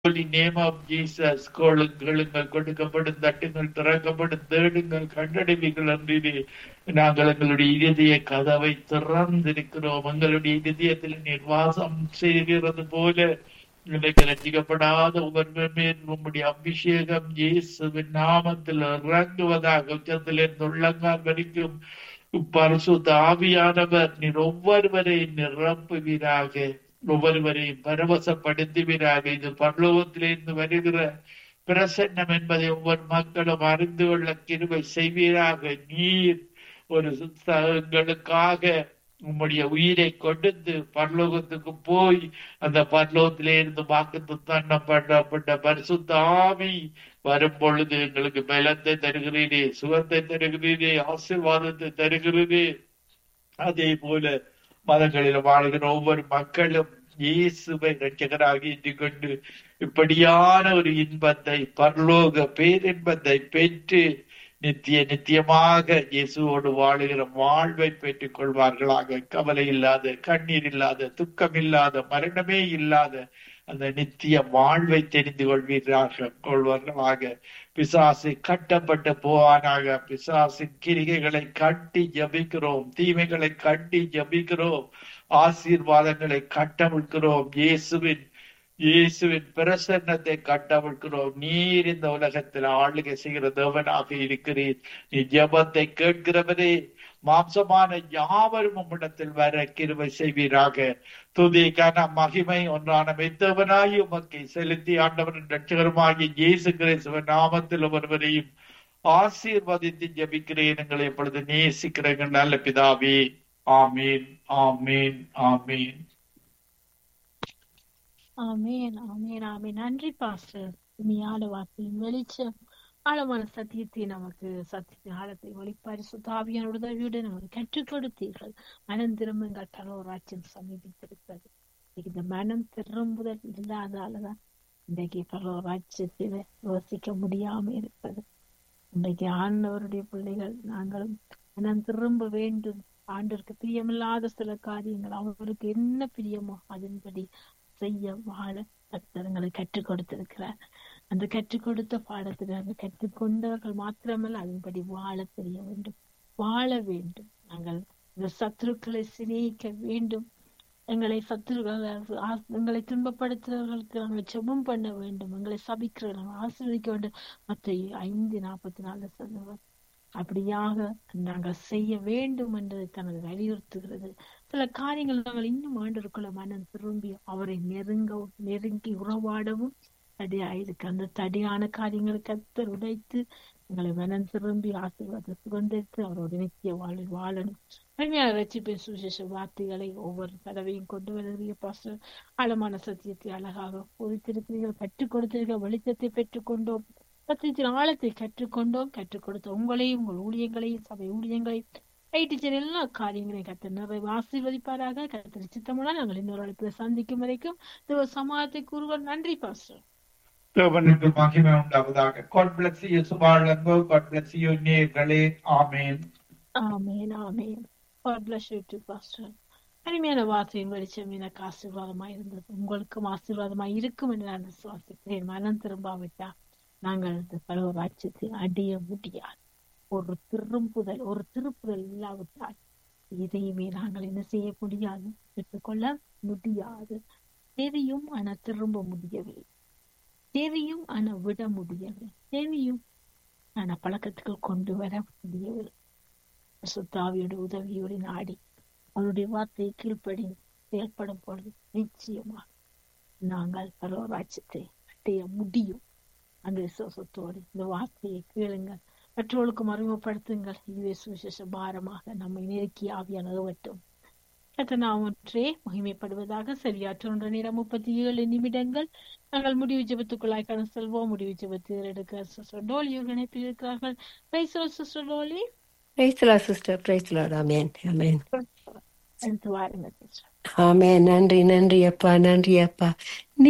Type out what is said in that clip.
holy name of Jesus கோளுங்கள் கொடுக்கப்படும் தட்டுங்கள் திறக்கப்படும் தேடுங்கள் கண்டடைவீர்கள் என்று நாங்கள் எங்களுடைய இதய கதவை திறந்திருக்கிறோம் எங்களுடைய இதயத்தில் நீர் வாசம் செய்கிறது போல இன்றைக்கு ரசிக்கப்படாத ஒவ்வொரு மேல் உம்முடைய அபிஷேகம் இயேசுவின் நாமத்தில் இறங்குவதாக உச்சத்திலிருந்து உள்ளங்கால் வரைக்கும் பரிசுத்த ஆவியானவர் நீர் ஒவ்வொருவரையும் நிரப்புவீராக ஒவ்வொருவரையும் பரவசப்படுத்துவீராக இது பரலோகத்திலிருந்து வருகிற பிரசன்னம் என்பதை ஒவ்வொரு மக்களும் அறிந்து கொள்ள கிருபை செய்வீராக நீர் ஒரு எங்களுக்காக உம்முடைய உயிரை கொடுத்து பரலோகத்துக்கு போய் அந்த பரலோகத்திலே இருந்து வாக்கு தண்ணம் பண்ணப்பட்ட பரிசுத்த ஆவி வரும் பொழுது எங்களுக்கு பலத்தை தருகிறீரே சுகத்தை தருகிறீரே ஆசீர்வாதத்தை தருகிறீரே அதே போல மதங்களில் வாழ்கிற ஒவ்வொரு மக்களும் இயேசுவை ரட்சகராக எண்ணிக்கொண்டு இப்படியான ஒரு இன்பத்தை பரலோக பேரின்பத்தை பெற்று நித்திய நித்தியமாக இயேசுவோடு வாழுகிற வாழ்வை பெற்றுக் கொள்வார்களாக கவலை இல்லாத கண்ணீர் இல்லாத துக்கம் இல்லாத மரணமே இல்லாத அந்த நித்திய வாழ்வை தெரிந்து கொள்வீர்களாக கொள்வார்களாக பிசாசு கட்டப்பட்டு போவானாக பிசாசின் கிரிகைகளை கட்டி ஜபிக்கிறோம் தீமைகளை கட்டி ஜபிக்கிறோம் ஆசீர்வாதங்களை கட்டவிழ்கிறோம் இயேசுவின் இயேசுவின் பிரசன்னத்தை கட்டவிழ்கிறோம் நீர் இந்த உலகத்தில் ஆளுகை செய்கிற தேவனாக இருக்கிறீர் நீ ஜபத்தை கேட்கிறவரே மாம்சமான யாவரும் உம்மிடத்தில் வர கிருவை செய்வீராக துதிக்கான மகிமை ஒன்றான மெத்தவனாய் உமக்கை செலுத்தி ஆண்டவரின் ரட்சகருமாகிய இயேசு கிறிஸ்துவ நாமத்தில் ஒருவரையும் ஆசீர்வதித்து ஜபிக்கிறேன் எங்களை எப்பொழுது நேசிக்கிறேன் நல்ல பிதாவே ஆமீன் ஆமீன் ஆமீன் ஆமேன் ஆமேன் ஆமேன் நன்றி பாஸ்டர் இனியான வார்த்தையின் வெளிச்சம் ஆழமான சத்தியத்தை நமக்கு சத்தியத்தின் ஆழத்தை ஒளிப்பாரி சுத்தாவியான உதவியுடன் நமக்கு கற்றுக் கொடுத்தீர்கள் மனம் திரும்புங்கள் பரவராட்சியம் சமீபித்திருக்கிறது இந்த மனம் திரும்புதல் இல்லாதாலதான் இன்றைக்கு பரவராட்சியத்தில் யோசிக்க முடியாம இருப்பது இன்றைக்கு ஆண்டவருடைய பிள்ளைகள் நாங்களும் மனம் திரும்ப வேண்டும் ஆண்டிற்கு பிரியமில்லாத சில காரியங்கள் அவருக்கு என்ன பிரியமோ அதன்படி செய்ய வாழ கத்தரங்களை கற்றுக் கொடுத்திருக்கிறார் அந்த கற்றுக் கொடுத்த பாடத்தில் நாங்கள் கற்றுக்கொண்டவர்கள் மாத்திரமல்ல அதன்படி வாழ தெரிய வேண்டும் வாழ வேண்டும் நாங்கள் இந்த சத்துருக்களை சிநேகிக்க வேண்டும் எங்களை சத்துருக்கள் எங்களை துன்பப்படுத்துறவர்களுக்கு நாங்கள் செபம் பண்ண வேண்டும் எங்களை சபிக்கிறவர்கள் ஆசீர்வதிக்க வேண்டும் மற்ற ஐந்து நாற்பத்தி நாலு சொல்லுவார் அப்படியாக நாங்கள் செய்ய வேண்டும் என்பதை தனது வலியுறுத்துகிறது சில காரியங்கள் நாங்கள் இன்னும் ஆண்டருக்குள்ள மனம் திரும்பி அவரை நெருங்க நெருங்கி உறவாடவும் தடையாயிருக்கு அந்த தடையான காரியங்களை கத்தர் உடைத்து எங்களை மனம் திரும்பி ஆசீர்வாத சுகந்தித்து அவரோட நித்திய வாழ்வில் வாழணும் அருமையான ரசிப்பின் சுவிசேஷ வார்த்தைகளை ஒவ்வொரு தடவையும் கொண்டு வருகிற பாஸ்டர் ஆழமான சத்தியத்தை அழகாக பொறித்திருக்கிறீர்கள் கற்றுக் கொடுத்தீர்கள் வெளிச்சத்தை பெற்றுக்கொண்டோம் சத்தியத்தின் ஆழத்தை கற்றுக்கொண்டோம் கற்றுக் கொடுத்த உங்களையும் உங்கள் ஊழியங்களையும் சபை ஊழியங்களையும் ஐடிச்சர் எல்லா காரியங்களையும் கத்த நிறைவு ஆசீர்வதிப்பாராக கத்திரி சித்தமுடன் நாங்கள் இன்னொரு அழைப்பில் சந்திக்கும் வரைக்கும் தேவ சமாதத்தை கூறுவோம் நன்றி பாஸ்டர் தேவனுக்கு மகிமை உண்டாவதாக காட் பிளஸ் யூ சுபாலங்கோ காட் பிளஸ் யூ நேர்களே ஆமேன் ஆமேன் ஆமேன் God bless you to pastor அருமையான வார்த்தையின் வெளிச்சம் எனக்கு ஆசீர்வாதமாக இருந்தது உங்களுக்கும் ஆசீர்வாதமாக இருக்கும் என்று நான் விசுவாசிக்கிறேன் மனம் திரும்பாவிட்டா நாங்கள் இந்த பரவ ராட்சியத்தை அடைய முடியாது ஒரு திரும்புதல் ஒரு திருப்புதல் இல்லாவிட்டால் எதையுமே நாங்கள் என்ன செய்ய முடியாது பெற்றுக்கொள்ள முடியாது தெரியும் ஆனா திரும்ப முடியவில்லை தெரியும் ஆனா விட முடியவில்லை தெரியும் ஆனா பழக்கத்துக்கு கொண்டு வர முடியவில்லை சுத்தாவியோட உதவியோடு நாடி அவருடைய வார்த்தையை கீழ்ப்படி செயல்படும் பொழுது நிச்சயமாக நாங்கள் பரவராட்சியத்தை அடைய முடியும் அந்த விசுவாசத்தோடு இந்த வார்த்தையை கேளுங்கள் மற்றவர்களுக்கும் அறிமுகப்படுத்துங்கள் இதுவே சுவிசேஷ பாரமாக நம்மை நெருக்கி ஆவியான ஏவட்டும் நாம் ஒன்றே மகிமைப்படுவதாக சரியாற்ற நேரம் முப்பத்தி ஏழு நிமிடங்கள் நாங்கள் முடிவு ஜபத்துக்குள்ளாய் கடந்து செல்வோம் முடிவு ஜபத்தில் எடுக்க சிஸ்டர் டோலி இணைப்பில் இருக்கிறார்கள் praise sister Dolly Praise the Lord, sister. Praise the Lord. Amen. Amen. எடுத்து வாருங்க சிஸ்டர் ஆமென் நன்றி நன்றி அப்பா நன்றி அப்பா